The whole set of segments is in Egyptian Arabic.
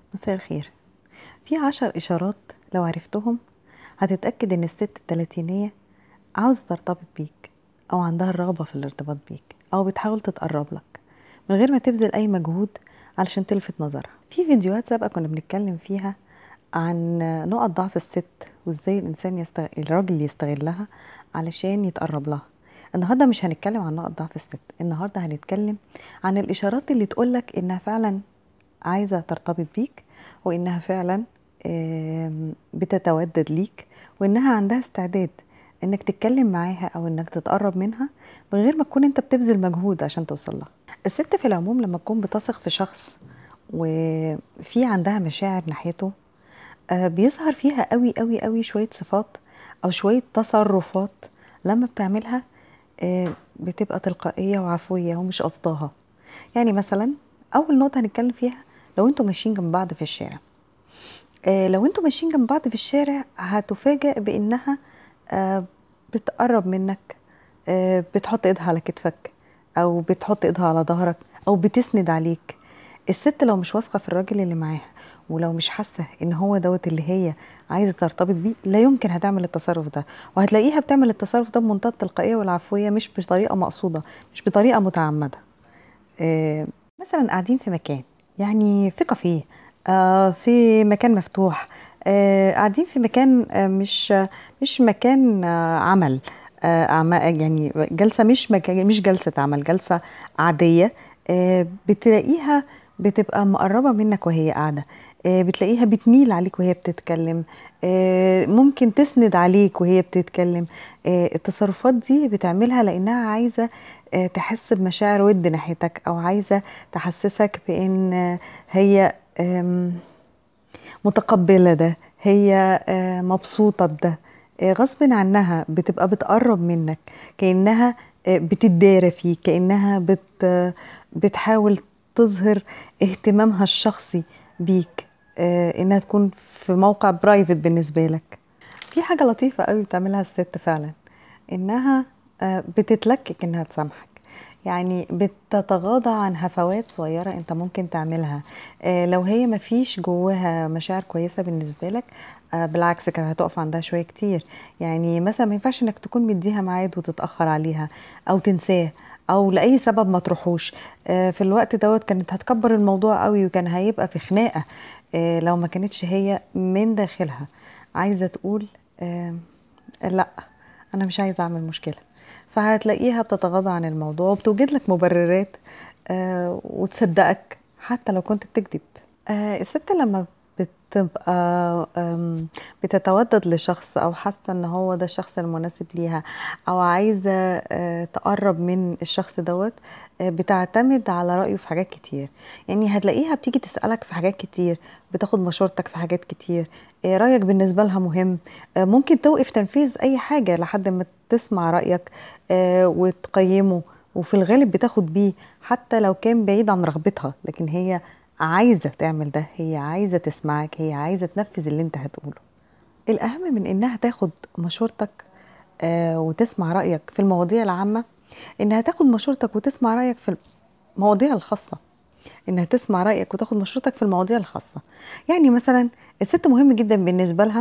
مساء الخير في عشر إشارات لو عرفتهم هتتأكد إن الست التلاتينية عاوزة ترتبط بيك أو عندها الرغبة في الارتباط بيك أو بتحاول تتقرب لك من غير ما تبذل أي مجهود علشان تلفت نظرها في فيديوهات سابقة كنا بنتكلم فيها عن نقط ضعف الست وازاي الإنسان يستغ... الراجل يستغلها علشان يتقرب لها النهارده مش هنتكلم عن نقط ضعف الست النهارده هنتكلم عن الإشارات اللي تقولك إنها فعلا عايزة ترتبط بيك وإنها فعلا آم، بتتودد ليك وإنها عندها استعداد إنك تتكلم معاها أو إنك تتقرب منها من غير ما تكون أنت بتبذل مجهود عشان توصل لها الست في العموم لما تكون بتثق في شخص وفي عندها مشاعر ناحيته آه، بيظهر فيها قوي قوي قوي شوية صفات أو شوية تصرفات لما بتعملها آه، بتبقى تلقائية وعفوية ومش قصدها يعني مثلا أول نقطة هنتكلم فيها لو انتوا ماشيين جنب بعض في الشارع آه، لو انتوا ماشيين جنب بعض في الشارع هتفاجأ بإنها آه، بتقرب منك آه، بتحط ايدها على كتفك أو بتحط ايدها على ظهرك أو بتسند عليك الست لو مش واثقة في الراجل اللي معاها ولو مش حاسة ان هو دوت اللي هي عايزة ترتبط بيه لا يمكن هتعمل التصرف ده وهتلاقيها بتعمل التصرف ده بمنتهى التلقائية والعفوية مش بطريقة مقصودة مش بطريقة متعمدة آه، مثلا قاعدين في مكان يعني في كافيه آه، في مكان مفتوح آه، قاعدين في مكان آه، مش مش مكان آه، عمل آه، أعما- يعني جلسة مش مكان مش جلسة عمل جلسة عادية آه، بتلاقيها بتبقى مقربة منك وهي قاعدة آه، بتلاقيها بتميل عليك وهي بتتكلم آه، ممكن تسند عليك وهي بتتكلم آه، التصرفات دي بتعملها لأنها عايزة آه، تحس بمشاعر ود ناحيتك أو عايزة تحسسك بأن آه، هي آم، متقبلة ده هي آه، مبسوطة بده آه، غصب عنها بتبقى بتقرب منك كأنها آه، بتدارى فيك كأنها بت آه، بتحاول تظهر اهتمامها الشخصي بيك آه، انها تكون في موقع برايفت بالنسبة لك في حاجة لطيفة قوي بتعملها الست فعلا انها آه، بتتلكك انها تسامحك يعني بتتغاضى عن هفوات صغيرة انت ممكن تعملها آه، لو هي مفيش جواها مشاعر كويسة بالنسبة لك آه، بالعكس كانت هتقف عندها شوية كتير يعني مثلا ما ينفعش انك تكون مديها ميعاد وتتأخر عليها او تنساه او لاي سبب ما تروحوش آه، في الوقت دوت كانت هتكبر الموضوع قوي وكان هيبقى في خناقة آه، لو ما كانتش هي من داخلها عايزة تقول آه، لا انا مش عايزة اعمل مشكلة فهتلاقيها بتتغاضى عن الموضوع وبتوجد لك مبررات آه، وتصدقك حتى لو كنت بتكذب آه، الست لما بتبقى آم، بتتودد لشخص او حاسه ان هو ده الشخص المناسب ليها او عايزه آه، تقرب من الشخص دوت آه، بتعتمد على رايه في حاجات كتير يعني هتلاقيها بتيجي تسالك في حاجات كتير بتاخد مشورتك في حاجات كتير آه، رايك بالنسبه لها مهم آه، ممكن توقف تنفيذ اي حاجه لحد ما تسمع رايك آه، وتقيمه وفي الغالب بتاخد بيه حتى لو كان بعيد عن رغبتها لكن هي عايزة تعمل ده هي عايزة تسمعك هي عايزة تنفذ اللي انت هتقوله الأهم من إنها تاخد مشورتك آه وتسمع رأيك في المواضيع العامة إنها تاخد مشورتك وتسمع رأيك في المواضيع الخاصة إنها تسمع رأيك وتاخد مشورتك في المواضيع الخاصة يعني مثلا الست مهم جدا بالنسبة لها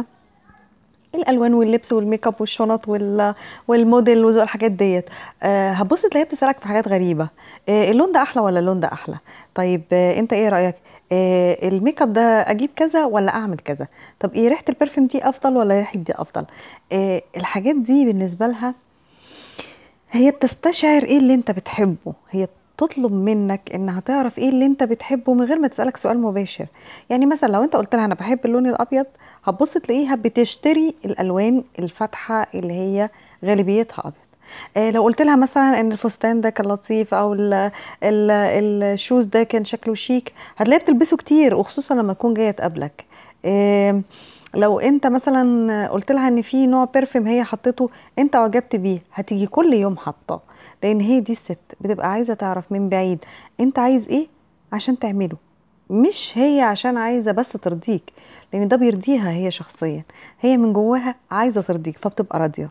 الالوان واللبس والميك اب والشنط وال... والموديل والحاجات ديت أه هتبص تلاقيها بتسالك في حاجات غريبه أه اللون ده احلى ولا اللون ده احلى طيب أه انت ايه رايك أه الميك اب ده اجيب كذا ولا اعمل كذا طب ايه ريحه البرفيوم دي افضل ولا ريحه دي افضل أه الحاجات دي بالنسبه لها هي بتستشعر ايه اللي انت بتحبه هي بتطلب منك انها تعرف ايه اللي انت بتحبه من غير ما تسألك سؤال مباشر يعني مثلا لو انت قلت لها انا بحب اللون الابيض هتبص تلاقيها بتشتري الالوان الفاتحه اللي هي غالبيتها ابيض آه لو قلت لها مثلا ان الفستان ده كان لطيف او ال ال الشوز ده كان شكله شيك هتلاقيها بتلبسه كتير وخصوصا لما تكون جايه تقابلك آه لو انت مثلا قلت لها ان في نوع برفيوم هي حطيته انت اعجبت بيه هتيجي كل يوم حاطاه لان هي دي الست بتبقى عايزه تعرف من بعيد انت عايز ايه عشان تعمله مش هي عشان عايزه بس ترضيك لان ده بيرضيها هي شخصيا هي من جواها عايزه ترضيك فبتبقى راضيه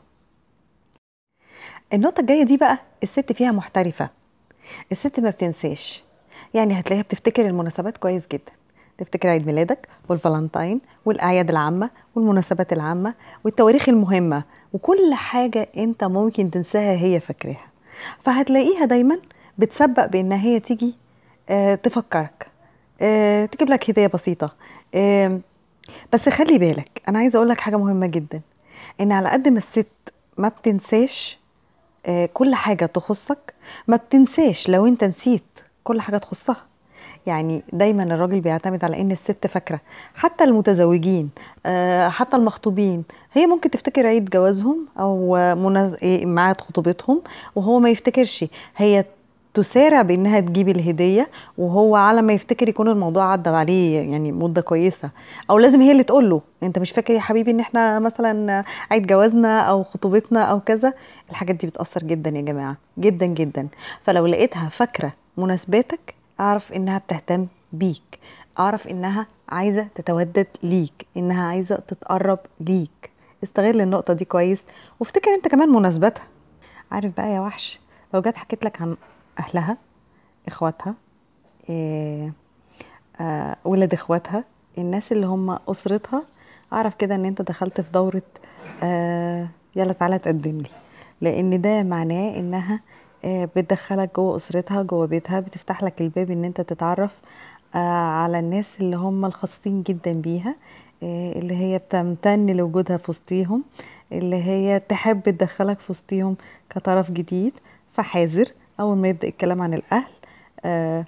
النقطه الجايه دي بقى الست فيها محترفه الست ما بتنساش يعني هتلاقيها بتفتكر المناسبات كويس جدا تفتكر عيد ميلادك والفالنتاين والاعياد العامه والمناسبات العامه والتواريخ المهمه وكل حاجه انت ممكن تنساها هي فاكراها فهتلاقيها دايما بتسبق بان هي تيجي آه، تفكرك آه، تجيب لك هديه بسيطه آم، بس خلي بالك انا عايزه اقول لك حاجه مهمه جدا ان على قد ما الست ما بتنساش آه، كل حاجه تخصك ما بتنساش لو انت نسيت كل حاجه تخصها يعني دايما الراجل بيعتمد على ان الست فاكره حتى المتزوجين آه، حتى المخطوبين هي ممكن تفتكر عيد جوازهم او آه، مناز... إيه، ميعاد خطوبتهم وهو ما يفتكرش هي تسارع بانها تجيب الهديه وهو على ما يفتكر يكون الموضوع عدى عليه يعني مده كويسه او لازم هي اللي تقول له انت مش فاكر يا حبيبي ان احنا مثلا عيد جوازنا او خطوبتنا او كذا الحاجات دي بتاثر جدا يا جماعه جدا جدا فلو لقيتها فاكره مناسباتك اعرف انها بتهتم بيك اعرف انها عايزه تتودد ليك انها عايزه تتقرب ليك استغل النقطه دي كويس وافتكر انت كمان مناسباتها عارف بقى يا وحش لو جت حكيت لك عن اهلها اخواتها إيه آه ولاد اخواتها الناس اللي هم اسرتها اعرف كده ان انت دخلت في دوره آه يلا تعالى تقدم لي لان ده معناه انها آه بتدخلك جوه اسرتها جوه بيتها بتفتح لك الباب ان انت تتعرف آه على الناس اللي هم الخاصين جدا بيها آه اللي هي بتمتن لوجودها في وسطيهم اللي هي تحب تدخلك في وسطيهم كطرف جديد فحاذر اول ما يبدا الكلام عن الاهل آه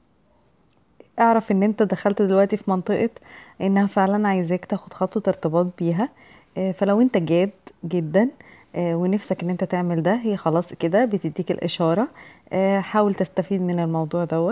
اعرف ان انت دخلت دلوقتي في منطقة انها فعلا عايزاك تاخد خطوة ارتباط بيها آه، فلو انت جاد جدا آه، ونفسك ان انت تعمل ده هي خلاص كده بتديك الاشارة آه، حاول تستفيد من الموضوع دوت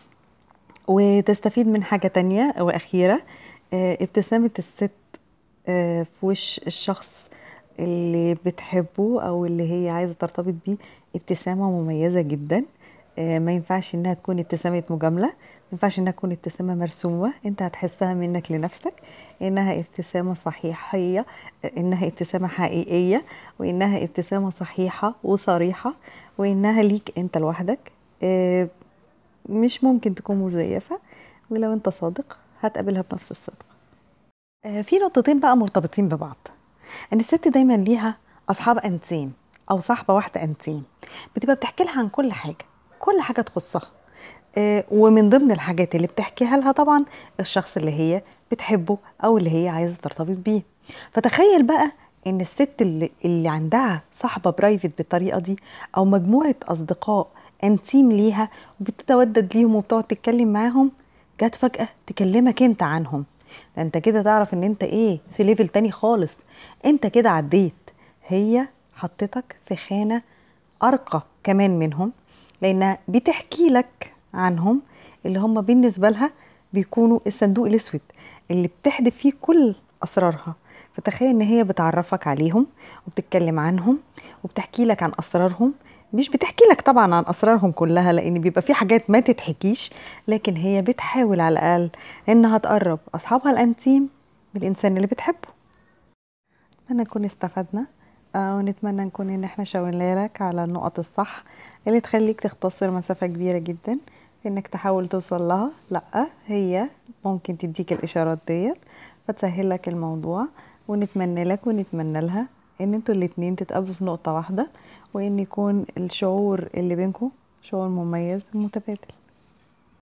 وتستفيد من حاجة تانية واخيرة آه، ابتسامة الست آه، في وش الشخص اللي بتحبه او اللي هي عايزة ترتبط بيه ابتسامة مميزة جدا آه، ما ينفعش انها تكون ابتسامة مجاملة ما ينفعش انها تكون ابتسامة مرسومة انت هتحسها منك لنفسك انها ابتسامة صحيحية آه، انها ابتسامة حقيقية وانها ابتسامة صحيحة وصريحة وانها ليك انت لوحدك آه، مش ممكن تكون مزيفة ولو انت صادق هتقابلها بنفس الصدق آه، في نقطتين بقى مرتبطين ببعض ان الست دايما ليها اصحاب انتيم او صاحبه واحده انتيم بتبقى بتحكي لها عن كل حاجه كل حاجه تخصها آه، ومن ضمن الحاجات اللي بتحكيها لها طبعا الشخص اللي هي بتحبه او اللي هي عايزه ترتبط بيه فتخيل بقى ان الست اللي, اللي عندها صاحبه برايفت بالطريقه دي او مجموعه اصدقاء انتيم ليها وبتتودد ليهم وبتقعد تتكلم معاهم جت فجاه تكلمك انت عنهم ده انت كده تعرف ان انت ايه في ليفل تاني خالص انت كده عديت هي حطتك في خانة أرقى كمان منهم لأنها بتحكي لك عنهم اللي هم بالنسبة لها بيكونوا الصندوق الأسود اللي بتحدف فيه كل أسرارها فتخيل إن هي بتعرفك عليهم وبتتكلم عنهم وبتحكي لك عن أسرارهم مش بتحكي لك طبعا عن أسرارهم كلها لأن بيبقى في حاجات ما تتحكيش لكن هي بتحاول على الأقل إنها تقرب أصحابها الأنتيم بالإنسان اللي بتحبه أتمنى نكون استفدنا آه، ونتمنى نكون ان احنا شاورنا لك على النقط الصح اللي تخليك تختصر مسافة كبيرة جدا في انك تحاول توصل لها لا هي ممكن تديك الاشارات ديت فتسهل لك الموضوع ونتمنى لك ونتمنى لها ان انتوا الاتنين تتقابلوا في نقطة واحدة وان يكون الشعور اللي بينكم شعور مميز ومتبادل